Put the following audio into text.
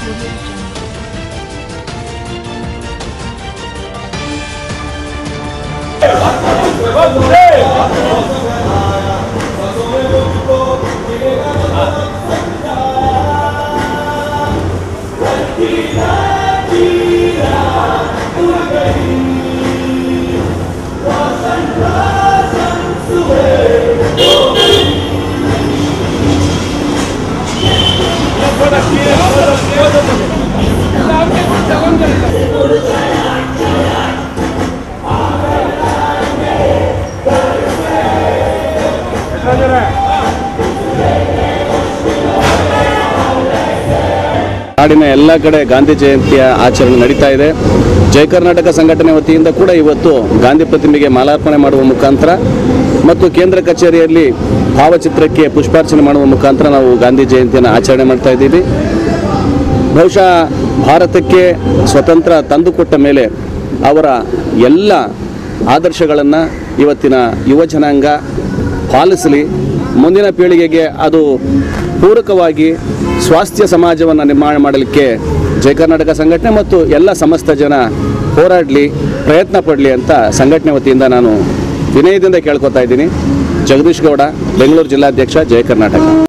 Audio Jungle. ನಾಡಿನ ಎಲ್ಲ ಕಡೆ ಗಾಂಧಿ ಜಯಂತಿಯ ಆಚರಣೆ ನಡೀತಾ ಇದೆ ಜಯ ಕರ್ನಾಟಕ ಸಂಘಟನೆ ವತಿಯಿಂದ ಕೂಡ ಇವತ್ತು ಗಾಂಧಿ ಪ್ರತಿಮೆಗೆ ಮಾಲಾರ್ಪಣೆ ಮಾಡುವ ಮುಖಾಂತರ ಮತ್ತು ಕೇಂದ್ರ ಕಚೇರಿಯಲ್ಲಿ ಭಾವಚಿತ್ರಕ್ಕೆ ಪುಷ್ಪಾರ್ಚನೆ ಮಾಡುವ ಮುಖಾಂತರ ನಾವು ಗಾಂಧಿ ಜಯಂತಿಯನ್ನು ಆಚರಣೆ ಮಾಡ್ತಾ ಇದ್ದೀವಿ ಬಹುಶಃ ಭಾರತಕ್ಕೆ ಸ್ವತಂತ್ರ ತಂದುಕೊಟ್ಟ ಮೇಲೆ ಅವರ ಎಲ್ಲ ಆದರ್ಶಗಳನ್ನು ಇವತ್ತಿನ ಯುವ ಜನಾಂಗ ಪಾಲಿಸಲಿ ಮುಂದಿನ ಪೀಳಿಗೆಗೆ ಅದು ಪೂರಕವಾಗಿ ಸ್ವಾಸ್ಥ್ಯ ಸಮಾಜವನ್ನು ನಿರ್ಮಾಣ ಮಾಡಲಿಕ್ಕೆ ಜಯ ಕರ್ನಾಟಕ ಸಂಘಟನೆ ಮತ್ತು ಎಲ್ಲ ಸಮಸ್ತ ಜನ ಹೋರಾಡಲಿ ಪ್ರಯತ್ನ ಪಡಲಿ ಅಂತ ಸಂಘಟನೆ ವತಿಯಿಂದ ನಾನು ವಿನಯದಿಂದ ಕೇಳ್ಕೊತಾ ಇದ್ದೀನಿ ಜಗದೀಶ್ ಗೌಡ ಬೆಂಗಳೂರು ಜಿಲ್ಲಾಧ್ಯಕ್ಷ ಜಯ ಕರ್ನಾಟಕ